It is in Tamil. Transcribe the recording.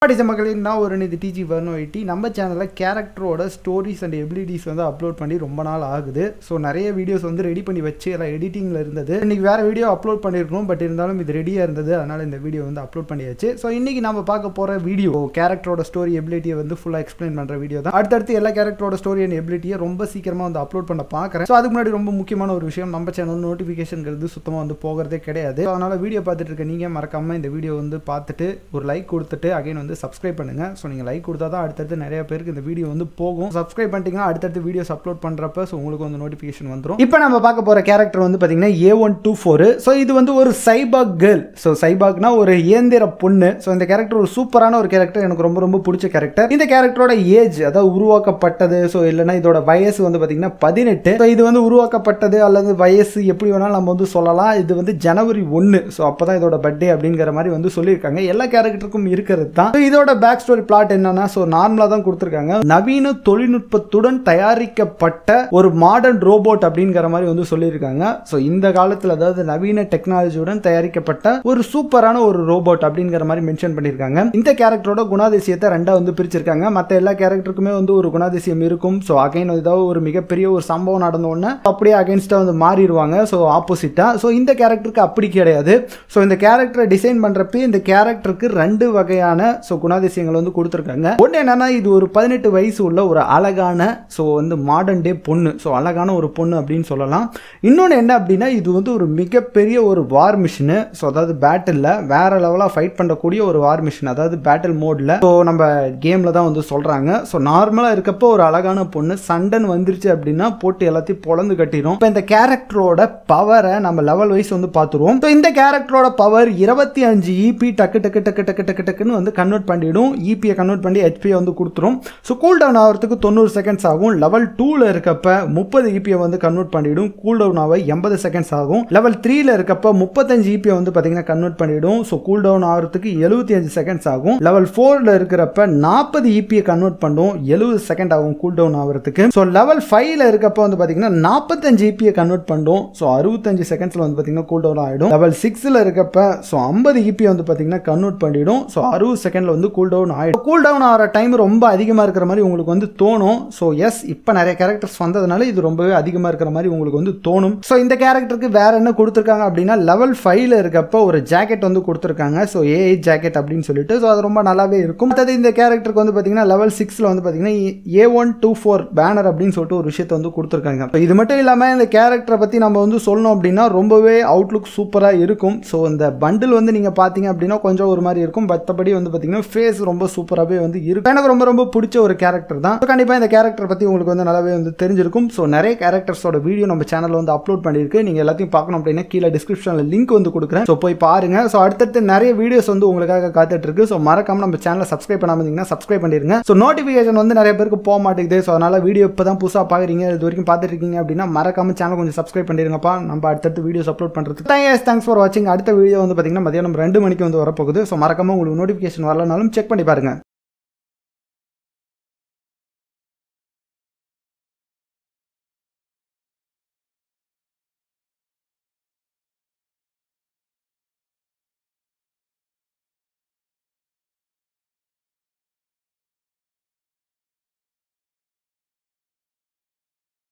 படித்த மக்களின் நான் ஒரு இது டிஜி வரணும் ஐட்டி நம்ம சேனலில் கேரக்டரோட ஸ்டோரிஸ் அண்ட் எபிலிட்டிஸ் வந்து அப்லோட் பண்ணி ரொம்ப நாள் ஆகுது ஸோ நிறைய வீடியோஸ் வந்து ரெடி பண்ணி வச்சு எல்லாம் எடிட்டிங்கில் இருந்தது இன்னைக்கு வேறு வீடியோ அப்லோட் பண்ணியிருக்கணும் பட் இருந்தாலும் இது ரெடியாக இருந்தது அதனால் இந்த வீடியோ வந்து அப்லோட் பண்ணியாச்சு ஸோ இன்றைக்கி நம்ம பார்க்க போகிற வீடியோ கேரக்டரோட ஸ்டோரி எபிலிட்டியை வந்து ஃபுல்லாக எக்ஸ்பிளைன் பண்ணுற வீடியோ தான் அடுத்தடுத்து எல்லா கேரக்டரோட ஸ்டோரி அண்ட் எபிலிட்டியை ரொம்ப சீக்கிரமாக வந்து அப்லோட் பண்ண பார்க்குறேன் ஸோ அதுக்கு முன்னாடி ரொம்ப முக்கியமான ஒரு விஷயம் நம்ம சேனல் நோட்டிஃபிகேஷன்ங்கிறது சுத்தமாக வந்து போகிறதே கிடையாது So, அதனால வீடியோ பார்த்துட்டு இருக்க நீங்கள் மறக்காமல் இந்த வீடியோ வந்து பார்த்துட்டு ஒரு லைக் கொடுத்துட்டு அகைன் வந்து சப்ஸ்கிரைப் பண்ணுங்க ஸோ நீங்கள் லைக் கொடுத்தா தான் அடுத்தடுத்து நிறைய பேருக்கு இந்த வீடியோ வந்து போகும் சப்ஸ்கிரைப் பண்ணிட்டீங்கன்னா அடுத்தடுத்து வீடியோஸ் அப்லோட் பண்ணுறப்ப ஸோ உங்களுக்கு வந்து நோட்டிஃபிகேஷன் வந்துடும் இப்போ நம்ம பார்க்க போகிற கேரக்டர் வந்து பார்த்தீங்கன்னா A one two four so இது வந்து ஒரு சைபாக் கேர்ள் ஸோ சைபாக்னா ஒரு இயந்திர பொண்ணு ஸோ இந்த கேரக்டர் ஒரு சூப்பரான ஒரு கேரக்டர் எனக்கு ரொம்ப ரொம்ப பிடிச்ச கேரக்டர் இந்த கேரக்டரோட ஏஜ் அதாவது உருவாக்கப்பட்டது ஸோ இல்லைன்னா இதோட வயசு வந்து பார்த்தீங்கன்னா பதினெட்டு ஸோ இது வந்து உருவாக்கப்பட்டது அல்லது வயசு எப்படி வேணாலும் நம்ம வந்து சொல்லலாம் இது வந்து ஜனவரி ஒன்று ஸோ அப்போ தான் இதோட பர்த்டே அப்படிங்கிற மாதிரி வந்து சொல்லியிருக்காங்க எல்லா கேரக்டருக்கும் இருக்கிறது தான் So, இதோட பேக் ஸ்டோரி பிளாட் என்னன்னா ஸோ நார்மலாக தான் கொடுத்துருக்காங்க நவீன தொழில்நுட்பத்துடன் தயாரிக்கப்பட்ட ஒரு மாடர்ன் ரோபோட் அப்படிங்கிற மாதிரி வந்து சொல்லியிருக்காங்க ஸோ இந்த காலத்தில் அதாவது நவீன டெக்னாலஜியுடன் தயாரிக்கப்பட்ட ஒரு சூப்பரான ஒரு ரோபோட் அப்படிங்கிற மாதிரி மென்ஷன் பண்ணியிருக்காங்க இந்த கேரக்டரோட குணாதிசயத்தை ரெண்டா வந்து பிரிச்சிருக்காங்க மற்ற எல்லா கேரக்டருக்குமே வந்து ஒரு குணாதிசயம் இருக்கும் ஸோ அகைன் ஏதாவது ஒரு மிகப்பெரிய ஒரு சம்பவம் நடந்த உடனே அப்படியே அகைன்ஸ்டாக வந்து மாறிடுவாங்க ஸோ ஆப்போசிட்டாக ஸோ இந்த கேரக்டருக்கு அப்படி கிடையாது ஸோ இந்த கேரக்டரை டிசைன் பண்ணுறப்ப இந்த கேரக்டருக்கு ரெண்டு வகையான ஸோ குணாதிசயங்கள் வந்து கொடுத்துருக்காங்க ஒன்று என்னன்னா இது ஒரு பதினெட்டு வயசு உள்ள ஒரு அழகான ஸோ வந்து மாடர்ன் டே பொண்ணு ஸோ அழகான ஒரு பொண்ணு அப்படின்னு சொல்லலாம் இன்னொன்று என்ன அப்படின்னா இது வந்து ஒரு மிகப்பெரிய ஒரு வார் மிஷினு ஸோ அதாவது பேட்டிலில் வேற லெவலாக ஃபைட் பண்ணக்கூடிய ஒரு வார் மிஷின் அதாவது பேட்டில் மோடில் ஸோ நம்ம கேமில் தான் வந்து சொல்கிறாங்க ஸோ நார்மலாக இருக்கப்போ ஒரு அழகான பொண்ணு சண்டன் வந்துருச்சு அப்படின்னா போட்டு எல்லாத்தையும் பொழந்து கட்டிடும் இப்போ இந்த கேரக்டரோட பவரை நம்ம லெவல் வைஸ் வந்து பார்த்துருவோம் ஸோ இந்த கேரக்டரோட பவர் இருபத்தி அஞ்சு இபி டக்கு டக்கு டக்கு டக்கு டக்கு டக்குன்னு வந்து கன்வெர்ட் பண்ணிடும் இபியை கன்வெர்ட் பண்ணி ஹெச்பியை வந்து கொடுத்துரும் ஸோ கூல் டவுன் ஆகிறதுக்கு தொண்ணூறு செகண்ட்ஸ் ஆகும் லெவல் டூவில் இருக்கப்ப முப்பது இபியை வந்து கன்வெர்ட் பண்ணிடும் கூல் டவுன் ஆக எண்பது செகண்ட்ஸ் ஆகும் லெவல் த்ரீல இருக்கப்ப முப்பத்தஞ்சு இபியை வந்து பார்த்தீங்கன்னா கன்வெர்ட் பண்ணிடும் ஸோ கூல் டவுன் ஆகிறதுக்கு எழுபத்தி அஞ்சு செகண்ட்ஸ் ஆகும் லெவல் ஃபோரில் இருக்கிறப்ப நாற்பது இபியை கன்வெர்ட் பண்ணும் எழுபது செகண்ட் ஆகும் கூல் டவுன் ஆகிறதுக்கு ஸோ லெவல் ஃபைவ்ல இருக்கப்ப வந்து பார்த்தீங்கன்னா நாற்பத்தஞ்சு இபியை கன்வெர்ட் பண்ணும் ஸோ அறுபத்தஞ்சு செகண்ட்ஸில் வந்து பார்த்தீங்கன்னா கூல் டவுன் ஆகிடும் லெவல் சிக்ஸில் இருக்கப்ப ஸோ ஐம்பது இபியை வந்து பார்த்தீங்கன்னா கன்வெர்ட் பண்ணிடும் ஸோ அறுபது செகண்டில் வந்து கூல் டவுன் ஆகிடும் கூல் டவுன் ஆகிற டைம் ரொம்ப அதிகமாக இருக்கிற மாதிரி உங்களுக்கு வந்து தோணும் ஸோ எஸ் இப்போ நிறைய கேரக்டர்ஸ் வந்ததுனால இது ரொம்பவே அதிகமாக இருக்கிற மாதிரி உங்களுக்கு வந்து தோணும் ஸோ இந்த கேரக்டருக்கு வேற என்ன கொடுத்துருக்காங்க அப்படின்னா லெவல் ஃபைவ்ல இருக்கப்போ ஒரு ஜாக்கெட் வந்து கொடுத்துருக்காங்க ஸோ ஏஐ ஜாக்கெட் அப்படின்னு சொல்லிட்டு ஸோ அது ரொம்ப நல்லாவே இருக்கும் அடுத்தது இந்த கேரக்டருக்கு வந்து பார்த்தீங்கன்னா லெவல் சிக்ஸில் வந்து பார்த்தீங்கன்னா A one two four banner அப்படின்னு சொல்லிட்டு ஒரு விஷயத்தை வந்து கொடுத்துருக்காங்க So, இது மட்டும் இல்லாமல் இந்த கேரக்டரை பற்றி நம்ம வந்து சொல்லணும் அப்படின்னா ரொம்பவே அவுட்லுக் சூப்பராக இருக்கும் ஸோ இந்த பண்டில் வந்து நீங்கள் பார்த்தீங்க அப்படின்னா கொஞ்சம் ஒரு மாதிரி இருக்கும் மற்றபடி வந்து பார்த்தீங்கன்னா ஃபேஸ் ரொம்ப சூப்பராகவே வந்து இருக்கும் எனக்கு ரொம்ப ரொம்ப பிடிச்ச ஒரு கேரக்டர் தான் ஸோ கண்டிப்பாக இந்த கேரக்டர் பற்றி உங்களுக்கு வந்து நல்லாவே வந்து தெரிஞ்சிருக்கும் ஸோ நிறைய கேரக்டர்ஸோட வீடியோ நம்ம சேனலில் வந்து அப்லோட் பண்ணியிருக்கு நீங்கள் எல்லாத்தையும் பார்க்கணும் அப்படின்னா கீழே டிஸ்கிரிப்ஷனில் லிங்க் வந்து கொடுக்குறேன் ஸோ போய் பாருங்க ஸோ அடுத்தடுத்து நிறைய வீடியோஸ் வந்து உங்களுக்காக காத்துட்டு இருக்கு ஸோ மறக்காம நம்ம சேனலை சப்ஸ்கிரைப் பண்ணாம இருந்தீங்கன்னா சப்ஸ்கிரைப் பண்ணிருங்க ஸோ நோட்டிஃபிகேஷன் வந்து நிறைய பேருக்கு போக மாட்டேங்குது ஸோ அதனால வீடியோ இப்போ தான் புதுசாக பார்க்குறீங்க இது வரைக்கும் பார்த்துட்டு இருக்கீங்க அப்படின்னா மறக்காம சேனல் கொஞ்சம் சப்ஸ்கிரைப் பண்ணிருங்கப்பா நம்ம அடுத்தடுத்து வீடியோஸ் அப்லோட் பண்ணுறதுக்கு தேங்க்ஸ் தேங்க்ஸ் ஃபார் வாட்சிங் அடுத்த வீடியோ வந்து பார்த்தீங்கன்னா மதியானம் ரெண்டு மணிக்கு வந்து வரப்போகுது ஸோ மறக்காம உங்களுக்கு நோட்டிஃபிகேஷன் வரலனாலும் செக் பண்ணி பாருங்க